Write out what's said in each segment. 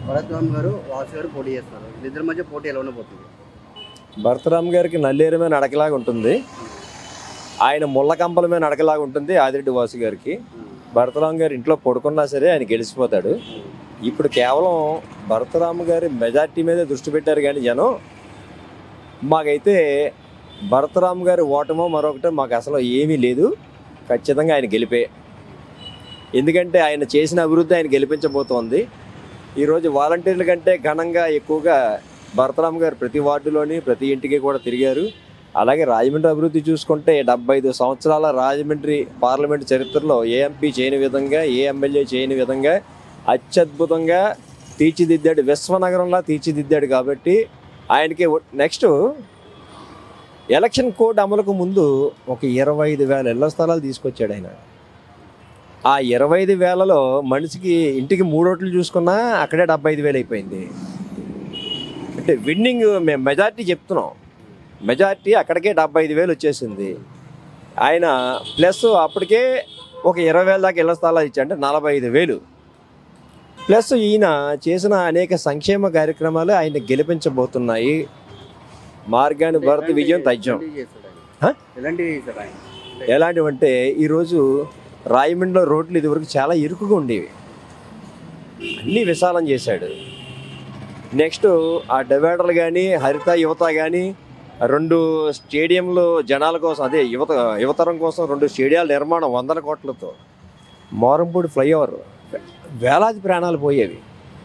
భరత్ రామ్ గారు వాసు గారు పోటీ చేస్తారు ఇద్దరి మధ్య పోటీ ఎలా ఉండబోతుంది భరతరామ్ గారికి నల్లేరు మీద నడకలాగా ఉంటుంది ఆయన ముళ్ళ కంపల మీద నడకలాగా ఉంటుంది ఆదిరెడ్డి వాసు గారికి భరతరామ్ గారు ఇంట్లో పడుకున్నా సరే ఆయన గెలిచిపోతాడు ఇప్పుడు కేవలం భరతరామ్ గారి మెజార్టీ మీదే దృష్టి పెట్టారు కానీ జనం మాకైతే భరతరామ్ గారి ఓటమో మరొకటి మాకు అసలు ఏమీ లేదు ఖచ్చితంగా ఆయన గెలిపే ఎందుకంటే ఆయన చేసిన అభివృద్ధి ఆయన గెలిపించబోతోంది ఈరోజు వాలంటీర్ల కంటే ఘనంగా ఎక్కువగా భరతరామ్ గారు ప్రతి వార్డులోని ప్రతి ఇంటికి కూడా తిరిగారు అలాగే రాజమండ్రి అభివృద్ధి చూసుకుంటే డెబ్బై ఐదు సంవత్సరాల రాజమండ్రి పార్లమెంట్ చరిత్రలో ఏ ఎంపీ చేయని విధంగా ఏ ఎమ్మెల్యే చేయని విధంగా అత్యద్భుతంగా తీర్చిదిద్దాడు విశ్వనగరంలా తీర్చిదిద్దాడు కాబట్టి ఆయనకి నెక్స్ట్ ఎలక్షన్ కోడ్ అమలుకు ముందు ఒక ఇరవై ఐదు వేల ఇళ్ల స్థలాలు తీసుకొచ్చాడు ఆయన ఆ ఇరవై ఐదు వేలలో మనిషికి ఇంటికి మూడోట్లు చూసుకున్నా అక్కడే డెబ్బై ఐదు వేలు అయిపోయింది అంటే విన్నింగ్ మేము మెజార్టీ చెప్తున్నాం మెజార్టీ అక్కడికే డెబ్బై ఐదు వేలు వచ్చేసింది ఆయన ప్లస్ అప్పటికే ఒక ఇరవై వేల దాకా ఇళ్ల స్థలాలు ఇచ్చా అంటే నలభై ఐదు వేలు ప్లస్ ఈయన చేసిన అనేక సంక్షేమ కార్యక్రమాలు ఆయన గెలిపించబోతున్నాయి మార్గాన్ని భరత్ విజయం తథ్యం ఎలాంటివి చేస్తాడు హ? ఆయన? ఎలాంటివి చేస్తాడు ఆయన ఎలాంటివంటే ఈరోజు రాయమండ్రిలో రోడ్లు ఇదివరకు చాలా ఇరుకుగా ఉండేవి అన్నీ విశాలం చేశాడు నెక్స్ట్ ఆ డివైడర్లు కానీ హరిత యువత కానీ రెండు స్టేడియంలు జనాల కోసం అదే యువత యువతరం కోసం రెండు స్టేడియాల నిర్మాణం వందల కోట్లతో మోరంపూడి ఫ్లైఓవర్ వేలాది ప్రాణాలు పోయేవి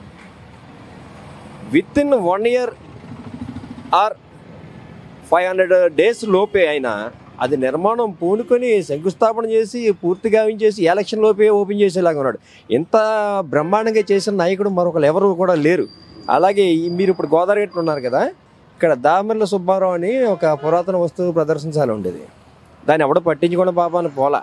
within one year or five hundred days లోపే అయినా అది నిర్మాణం పూనుకొని శంకుస్థాపన చేసి పూర్తి గావించేసి ఎలక్షన్ లోపే ఓపెన్ చేసేలాగా ఉన్నాడు ఇంత బ్రహ్మాండంగా చేసిన నాయకుడు మరొకరు ఎవరు కూడా లేరు అలాగే ఈ- మీరు ఇప్పుడు గోదావరి గట్టు ఉన్నారు కదా ఇక్కడ దామర్ల సుబ్బారావు అని ఒక పురాతన వస్తువు ప్రదర్శనశాల ఉండేది దాన్ని ఎవడో పట్టించుకున్న పాపాన్ని పోలా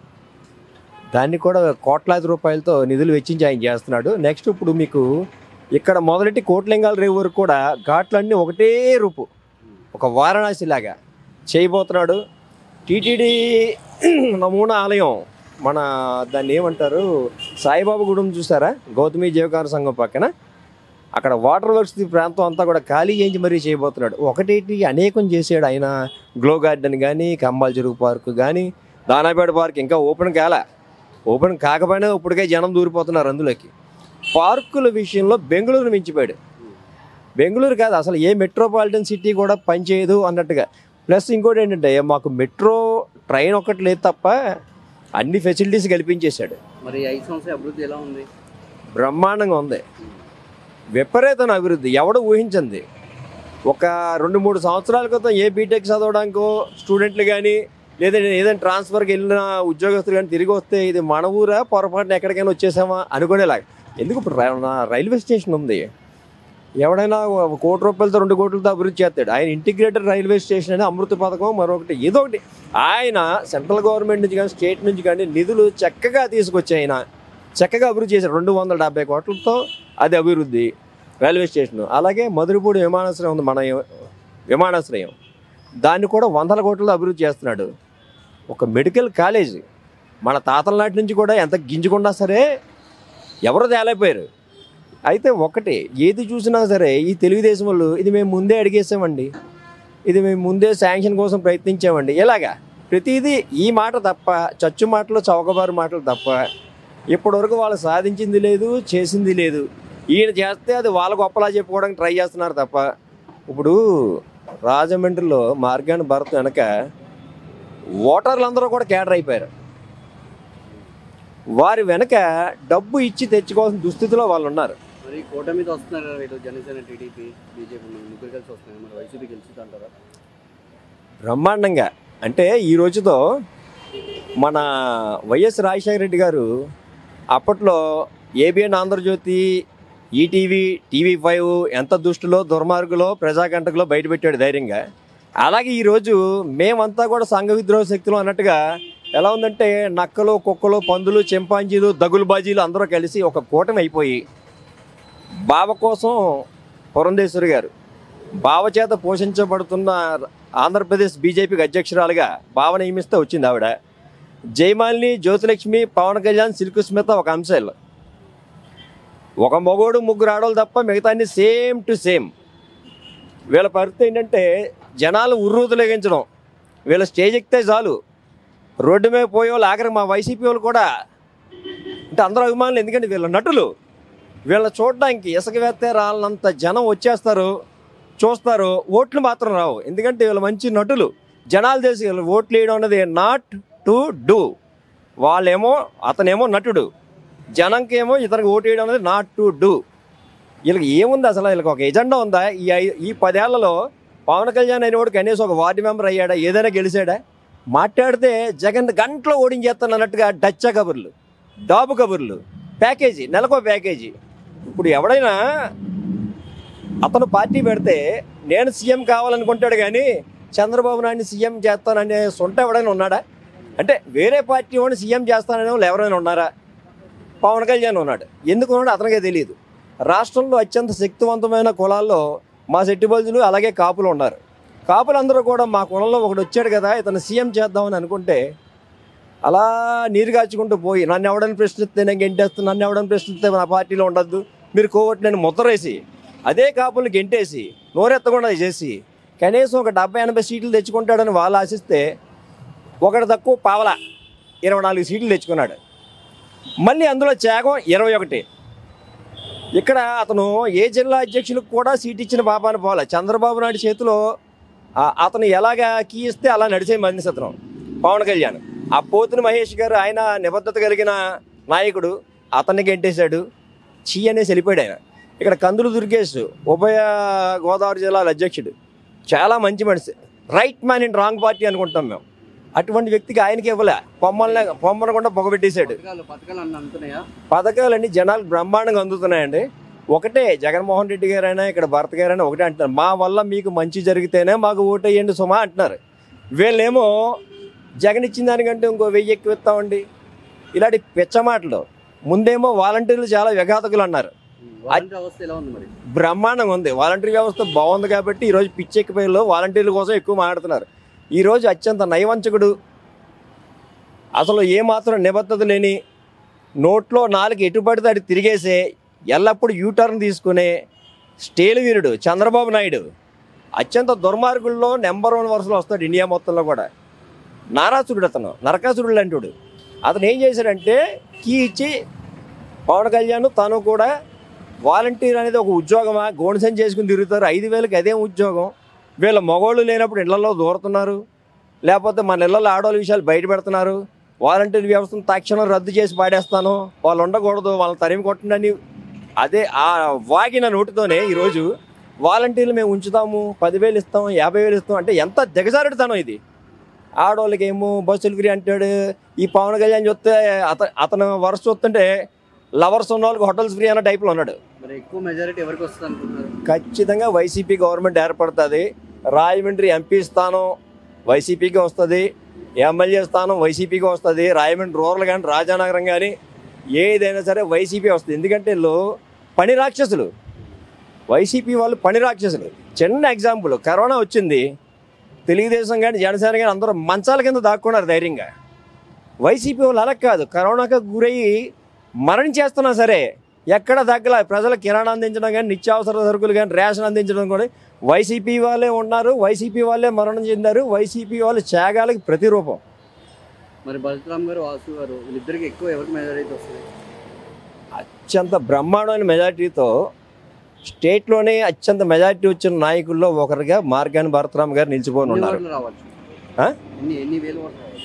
దాన్ని కూడా కోట్లాది రూపాయలతో నిధులు వెచ్చించి ఆయన చేస్తున్నాడు నెక్స్ట్ ఇప్పుడు మీకు ఇక్కడ మొదలెట్టి కోట్లింగాల రేవు వరకు కూడా ఘాట్లన్నీ ఒకటే రూపు ఒక వారణాసి లాగా చేయబోతున్నాడు టీటీడీ నమూనా ఆలయం మన దాన్ని ఏమంటారు సాయిబాబా గుడి ఉంది చూసారా గౌతమి జీవకార సంఘం పక్కన అక్కడ వాటర్ వర్క్స్ ప్రాంతం అంతా కూడా ఖాళీ చేయించి మరీ చేయబోతున్నాడు ఒకటి అనేకం చేసాడు ఆయన గ్లో గార్డెన్ కానీ కంబాల్ చెరువు పార్క్ కానీ దానాపేట పార్క్ ఇంకా ఓపెన్ కాలే ఓపెన్ కాకపోయినా ఇప్పటికే జనం దూరిపోతున్నారు అందులోకి పార్కుల విషయంలో బెంగళూరు మించిపోయాడు బెంగళూరు కాదు అసలు ఏ మెట్రోపాలిటన్ సిటీ కూడా పనిచేయదు అన్నట్టుగా ప్లస్ ఇంకోటి ఏంటంటే మాకు మెట్రో ట్రైన్ ఒక్కటి లేదు తప్ప అన్ని ఫెసిలిటీస్ కల్పించేశాడు మరి ఐదు సంవత్సరాల అభివృద్ధి ఎలా ఉంది బ్రహ్మాండంగా ఉంది విపరీతమైన అభివృద్ధి ఎవడు ఊహించింది ఒక రెండు మూడు సంవత్సరాల క్రితం ఏ బీటెక్ చదవడానికో స్టూడెంట్లు కానీ లేదంటే ఏదైనా ట్రాన్స్ఫర్కి వెళ్ళిన ఉద్యోగస్తులు కానీ తిరిగి వస్తే ఇది మన ఊరా పొరపాటున ఎక్కడికైనా వచ్చేసామా అనుకునేలాగా ఎందుకు ఇప్పుడు ర- నా రైల్వే స్టేషన్ ఉంది ఎవడైనా ఒక కోటి రూపాయలతో రెండు కోట్లతో అభివృద్ధి చేస్తాడు ఆయన ఇంటిగ్రేటెడ్ రైల్వే స్టేషన్ అని అమృత పథకం మరొకటి ఏదో ఒకటి ఆయన సెంట్రల్ గవర్నమెంట్ నుంచి కానీ స్టేట్ నుంచి కానీ నిధులు చక్కగా తీసుకొచ్చి ఆయన చక్కగా అభివృద్ధి చేశారు రెండు వందల డెబ్బై కోట్లతో అది అభివృద్ధి రైల్వే స్టేషన్ అలాగే మధురపూడి విమానాశ్రయం ఉంది మన విమానాశ్రయం దాన్ని కూడా వందల కోట్లతో అభివృద్ధి చేస్తున్నాడు ఒక మెడికల్ కాలేజ్ మన తాతల నాటి నుంచి కూడా ఎంత గింజుకున్నా సరే ఎవరు తేలైపోయారు అయితే ఒకటి ఏది చూసినా సరే ఈ తెలుగుదేశం వాళ్ళు ఇది మేము ముందే అడిగేసామండి ఇది మేము ముందే శాంక్షన్ కోసం ప్రయత్నించామండి ఇలాగా ప్రతిదీ ఈ మాట తప్ప చచ్చు మాటలు చౌకబారు మాటలు తప్ప ఇప్పటివరకు వాళ్ళు సాధించింది లేదు చేసింది లేదు ఈయన చేస్తే అది వాళ్ళ గొప్పలా చెప్పుకోవడానికి ట్రై చేస్తున్నారు తప్ప ఇప్పుడు రాజమండ్రిలో మార్గాన్ని భరత్ వెనక ఓటర్లు అందరూ కూడా కేడర్ అయిపోయారు వారి వెనక డబ్బు ఇచ్చి తెచ్చుకోవాల్సిన దుస్థితిలో వాళ్ళు ఉన్నారు మరి కూటమి మీద వస్తున్నారు కదా ఇటు జనసేన టీడీపీ బీజేపీ ముగ్గురు కలిసి వస్తున్నారు మరి వైసీపీ గెలిచిద్ది అంటారా బ్రహ్మాండంగా అంటే ఈ రోజుతో మన వైఎస్ రాజశేఖర రెడ్డి గారు అప్పట్లో ABN Andhrajyothy ETV TV five ఎంత దుష్టులో దుర్మార్గులో ప్రజాకంటకులో బయటపెట్టాడు ధైర్యంగా అలాగే ఈరోజు మేమంతా కూడా సంఘ విద్రోహ శక్తులు అన్నట్టుగా ఎలా ఉందంటే నక్కలు కుక్కలు పందులు చింపాంజీలు దగులుబాజీలు అందరూ కలిసి ఒక కూటమి అయిపోయి బావ కోసం పురంధేశ్వరి గారు బావ చేత పోషించబడుతున్న ఆంధ్రప్రదేశ్ బీజేపీకి అధ్యక్షురాలుగా బావ నియమిస్తే వచ్చింది ఆవిడ జయమాలిని జ్యోతిలక్ష్మి పవన్ కళ్యాణ్ సిల్కు స్మిత ఒక అంశాలు ఒక మగోడు ముగ్గురు ఆడవాళ్ళు తప్ప మిగతా అన్ని సేమ్ టు సేమ్ వీళ్ళ పరిస్థితి ఏంటంటే జనాలు ఉర్రూతులేగించడం వీళ్ళ స్టేజ్ ఎక్కితే చాలు రోడ్డు మీద పోయే వాళ్ళు ఆఖరికి మా వైసీపీ వాళ్ళు కూడా అంటే అందరూ అభిమానులు ఎందుకంటే వీళ్ళ నటులు వీళ్ళ చూడడానికి ఇసుక వేస్తే రాళ్ళంత జనం వచ్చేస్తారు చూస్తారు ఓట్లు మాత్రం రావు ఎందుకంటే వీళ్ళు మంచి నటులు జనాలు తెలిసి వీళ్ళు ఓట్లు వేయడం అనేది నాట్ టు డూ వాళ్ళేమో అతనేమో నటుడు జనంకేమో ఇతనికి ఓటు వేయడం అనేది నాట్ టు డూ వీళ్ళకి ఏముంది అసలు వీళ్ళకి ఒక ఎజెండా ఉందా ఈ ఐ- ఈ పదేళ్లలో పవన్ కళ్యాణ్ అయినవాడు కనీసం ఒక వార్డు మెంబర్ అయ్యాడా ఏదైనా గెలిచాడా మాట్లాడితే జగన్ గంటలో ఓడించేస్తాను అన్నట్టుగా డచ్చా కబుర్లు డాబు కబుర్లు ప్యాకేజీ నెలకో ప్యాకేజీ ఇప్పుడు ఎవడైనా అతను పార్టీ పెడితే నేను సీఎం కావాలనుకుంటాడు కానీ చంద్రబాబు నాయుడిని సీఎం చేస్తాననే సొంట ఎవడైనా ఉన్నాడా అంటే వేరే పార్టీ వాడిని సీఎం చేస్తాననే వాళ్ళు ఎవరైనా ఉన్నారా పవన్ కళ్యాణ్ ఉన్నాడు ఎందుకు ఉన్నాడు అతనికే తెలియదు రాష్ట్రంలో అత్యంత శక్తివంతమైన కులాల్లో మా సెట్టిబల్జులు అలాగే కాపులు ఉన్నారు కాపులందరూ కూడా మా కులంలో ఒకడు వచ్చాడు కదా ఇతను సీఎం చేద్దామని అనుకుంటే అలా నీరు కాచుకుంటూ పోయి నన్ను ఎవడని ప్రశ్నిస్తే నేను గెంటేస్తాను నన్ను ఎవడని ప్రశ్నిస్తే నా పార్టీలో ఉండద్దు మీరు కోవట్ నేను ముద్రేసి అదే కాపులు గెంటేసి నోరెత్తకుండా చేసి కనీసం ఒక డెబ్బై ఎనభై సీట్లు తెచ్చుకుంటాడని వాళ్ళు ఆశిస్తే ఒకటి తక్కువ పావల ఇరవై నాలుగు సీట్లు తెచ్చుకున్నాడు మళ్ళీ అందులో త్యాగం ఇరవై ఒకటి ఇక్కడ అతను ఏ జిల్లా అధ్యక్షులకు కూడా సీట్ ఇచ్చిన పాపాన పోలే చంద్రబాబు నాయుడు చేతిలో ఆ- అతను ఎలాగా కీ ఇస్తే అలా నడిచే మనిషి అతను పవన్ కళ్యాణ్ ఆ పోతుని మహేష్ గారు ఆయన నిబద్ధత కలిగిన నాయకుడు అతన్ని గెంటేశాడు చీ అనేసి వెళ్ళిపోయాడు ఆయన ఇక్కడ కందులు దుర్గేష్ ఉభయ గోదావరి జిల్లాల అధ్యక్షుడు చాలా మంచి మనిషి right man in wrong party అనుకుంటాం మేము అటువంటి వ్యక్తికి ఆయనకి ఇవ్వలే పొమ్మల్ని పొమ్మనకుండా పొగబెట్టేశాడు పథకాలు పథకాలు అన్నీ అందుతున్నాయా పథకాలన్నీ జనాలు బ్రహ్మాండంగా అందుతున్నాయండి ఒకటే జగన్మోహన్ రెడ్డి గారైనా ఇక్కడ భరత్ గారైనా ఒకటే అంటున్నారు మా వల్ల మీకు మంచి జరిగితేనే మాకు ఓటేయండి సుమా అంటున్నారు వీళ్ళేమో జగన్ ఇచ్చిన దానికంటే ఇంకో వెయ్యి ఎక్కువ ఇస్తామండి ఇలాంటి పిచ్చ మాటలు ముందేమో వాలంటీర్లు చాలా విఘాతకులు అన్నారు వాలంటీర్ వ్యవస్థ ఎలా ఉంది మరి బ్రహ్మాండంగా ఉంది వాలంటీర్ వ్యవస్థ బాగుంది కాబట్టి ఈరోజు పిచ్చెక్కిపోయిలో వాలంటీర్ల కోసం ఎక్కువ మాట్లాడుతున్నారు ఈరోజు అత్యంత నయవంచకుడు అసలు ఏమాత్రం నిబద్ధత లేని నోట్లో నాలుగు ఎటు పడితే అటు తిరిగేసే ఎల్లప్పుడూ యూటర్న్ తీసుకునే స్టేల్ వీరుడు చంద్రబాబు నాయుడు అత్యంత దుర్మార్గుల్లో నెంబర్ వన్ వరుసలో వస్తాడు ఇండియా మొత్తంలో కూడా నారాసురుడు అతను నరకాసురుడు లాంటివాడు అతను ఏం చేశాడంటే కీ ఇచ్చి పవన్ కళ్యాణ్ తను కూడా వాలంటీర్ అనేది ఒక ఉద్యోగమా గోణసం చేసుకుని తిరుగుతారు ఐదు వేలకి అదేం ఉద్యోగం వీళ్ళ మగవాళ్ళు లేనప్పుడు ఇళ్లలో దూరుతున్నారు లేకపోతే మన ఇళ్లలో ఆడవాళ్ళ విషయాలు బయట పెడుతున్నారు వాలంటీర్ వ్యవస్థను తక్షణం రద్దు చేసి పాడేస్తాను వాళ్ళు ఉండకూడదు వాళ్ళని తరిమి కొట్టండి అదే ఆ వాగిన నోటితోనే ఈరోజు వాలంటీర్లు మేము ఉంచుతాము పదివేలు ఇస్తాం యాభై వేలు ఇస్తాం అంటే ఎంత దిగజారుడుతనం ఇది ఆడవాళ్ళకి ఏమో బస్సులు ఫ్రీ అంటాడు ఈ పవన్ కళ్యాణ్ చూస్తే అత అతను వరుస చూస్తుంటే లవర్స్ ఉన్న వాళ్ళకి హోటల్స్ ఫ్రీ అన్న టైప్లో ఉన్నాడు మరి ఎక్కువ మెజారిటీ ఎవరికి వస్తుంది అనుకుంటున్నారు ఖచ్చితంగా వైసీపీ గవర్నమెంట్ ఏర్పడుతుంది రాజమండ్రి ఎంపీ స్థానం వైసీపీకి వస్తుంది ఎమ్మెల్యే స్థానం వైసీపీకి వస్తుంది రాజమండ్రి రూరల్ కానీ రాజానగరం కానీ ఏదైనా సరే వైసీపీ వస్తుంది ఎందుకంటే వీళ్ళు పని రాక్షసులు వైసీపీ వాళ్ళు పని రాక్షసులు చిన్న ఎగ్జాంపుల్ కరోనా వచ్చింది తెలుగుదేశం కానీ జనసేన కానీ అందరూ మంచాల కింద దాక్కున్నారు ధైర్యంగా వైసీపీ వాళ్ళు అలా కాదు కరోనాకు గురయ్యి మరణించేస్తున్నా సరే ఎక్కడ తగ్గల ప్రజల కిరాణా అందించడం కానీ నిత్యావసర సరుకులు కానీ రేషన్ అందించడం కూడా వైసీపీ వాళ్ళే ఉన్నారు వైసీపీ వాళ్ళే మరణం చెందారు వైసీపీ వాళ్ళు త్యాగాలకి ప్రతిరూపం మరి బలరామ్ గారు వాసు గారు వీళ్ళిద్దరికి ఎక్కువ ఎవరికి మెజారిటీ వస్తుంది అత్యంత బ్రహ్మాండమైన మెజార్టీతో స్టేట్లోనే అత్యంత మెజార్టీ వచ్చిన నాయకుల్లో ఒకరిగా మార్గాని భరతరామ్ గారు నిలిచిపోని ఎన్ని ఉన్నారు ఓట్లు రావచ్చు ఆ? ఎన్ని ఎన్ని వేలు ఓట్లు రావచ్చు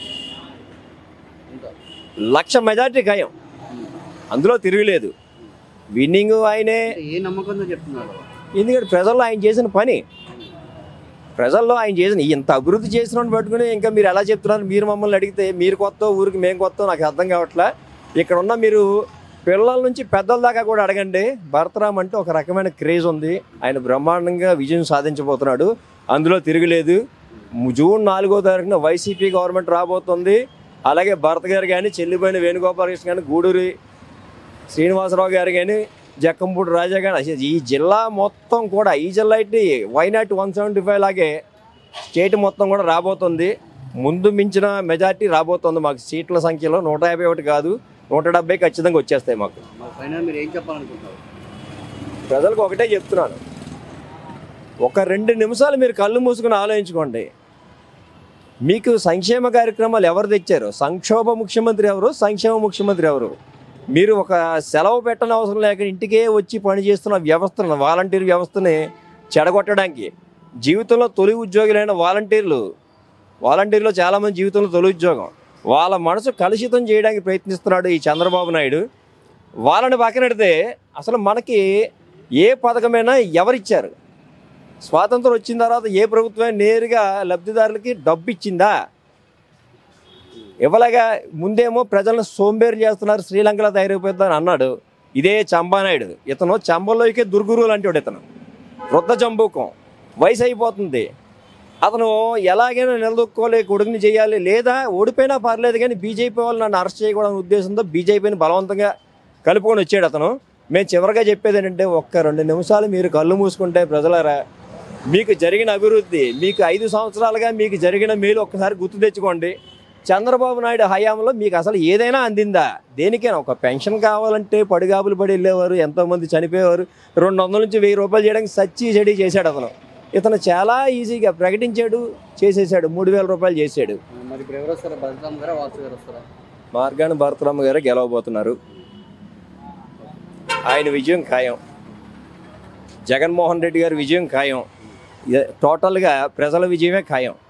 ఎంత లక్ష మెజార్టీ ఖాయం అందులో తిరుగులేదు విన్నింగ్ ఆయనే అంటే ఏ నమ్మకంతో చెప్తున్నారు ఎందుకంటే ప్రజల్లో ఆయన చేసిన పని ప్రజల్లో ఆయన చేసిన ఇంత అభివృద్ధి చేసిన వాడిని పట్టుకుని ఇంకా మీరు ఎలా చెప్తున్నారు మీరు మమ్మల్ని అడిగితే మీరు కొత్త ఊరికి మేము కొత్త నాకు అర్థం కావట్లే ఇక్కడ ఉన్న మీరు పిల్లల నుంచి పెద్దల దాకా కూడా అడగండి భరతరామ్ అంటే ఒక రకమైన క్రేజ్ ఉంది ఆయన బ్రహ్మాండంగా విజయం సాధించబోతున్నాడు అందులో తిరుగులేదు జూన్ నాలుగో తారీఖున వైసీపీ గవర్నమెంట్ రాబోతుంది అలాగే భరత్ గారు కానీ చెల్లిపోయిన వేణుగోపాలకృష్ణ కానీ గూడూరి శ్రీనివాసరావు గారు కానీ జక్కంపూడి రాజా కానీ అసలు ఈ జిల్లా మొత్తం కూడా ఈ జిల్లా అయితే వైనాట్ వన్ సెవెంటీ ఫైవ్ లాగే స్టేట్ మొత్తం కూడా రాబోతుంది ముందు మించిన మెజార్టీ రాబోతుంది మాకు సీట్ల సంఖ్యలో నూట యాభై ఒకటి కాదు నూట డెబ్బై ఖచ్చితంగా వచ్చేస్తాయి మాకు మరి ఫైనల్ మీరు ఏం చెప్పాలనుకుంటున్నారు ప్రజలకు ఒకటే చెప్తున్నాను ఒక రెండు నిమిషాలు మీరు కళ్ళు మూసుకుని ఆలోచించుకోండి మీకు సంక్షేమ కార్యక్రమాలు ఎవరు తెచ్చారు సంక్షోభ ముఖ్యమంత్రి ఎవరు సంక్షేమ ముఖ్యమంత్రి ఎవరు మీరు ఒక సెలవు పెట్టని అవసరం లేక ఇంటికే వచ్చి పనిచేస్తున్న వ్యవస్థను వాలంటీర్ వ్యవస్థని చెడగొట్టడానికి జీవితంలో తొలి ఉద్యోగులైన వాలంటీర్లు వాలంటీర్లో చాలామంది జీవితంలో తొలి ఉద్యోగం వాళ్ళ మనసు కలుషితం చేయడానికి ప్రయత్నిస్తున్నాడు ఈ చంద్రబాబు నాయుడు వాళ్ళని పక్కనెడితే అసలు మనకి ఏ పథకమైనా ఎవరిచ్చారు స్వాతంత్రం వచ్చిన తర్వాత ఏ ప్రభుత్వం నేరుగా లబ్ధిదారులకి డబ్బు ఇచ్చిందా ఇవ్వలేగా ముందేమో ప్రజలను సోంబేరు చేస్తున్నారు శ్రీలంకలో తయారైపోతుందని అన్నాడు ఇదే చంబానాయుడు ఇతను చంబల్లోకే దుర్గురు లాంటి ఇతను వృద్ధ జంబూకం వయసు అయిపోతుంది అతను ఎలాగైనా నిలదొక్కోలే కొడుకుని చేయాలి లేదా ఓడిపోయినా పర్లేదు కానీ బీజేపీ వాళ్ళు నన్ను అరెస్ట్ చేయకూడని ఉద్దేశంతో బీజేపీని బలవంతంగా కలుపుకొని వచ్చాడు అతను మేము చివరిగా చెప్పేది ఏంటంటే ఒక్క రెండు నిమిషాలు మీరు కళ్ళు మూసుకుంటే ప్రజలారా మీకు జరిగిన అభివృద్ధి మీకు ఐదు సంవత్సరాలుగా మీకు జరిగిన మేలు ఒక్కసారి గుర్తు తెచ్చుకోండి చంద్రబాబు నాయుడు హయాంలో మీకు అసలు ఏదైనా అందిందా దేనికైనా ఒక పెన్షన్ కావాలంటే పడిగాపులు పడి వెళ్ళేవారు ఎంతోమంది చనిపోయేవారు రెండు వందల నుంచి వెయ్యి రూపాయలు చేయడానికి సచ్చి చెడి చేశాడు అతను ఇతను చాలా ఈజీగా ప్రకటించాడు చేసేసాడు మూడు వేల రూపాయలు చేశాడు మరి ఇప్పుడు ఎవరు వస్తారా బలరాం గారా వాసు గారు వస్తారా మార్గాని భరతరామ గారు గెలవబోతున్నారు ఆయన విజయం ఖాయం జగన్మోహన్ రెడ్డి గారి విజయం ఖాయం ఇదే టోటల్గా ప్రజల విజయమే ఖాయం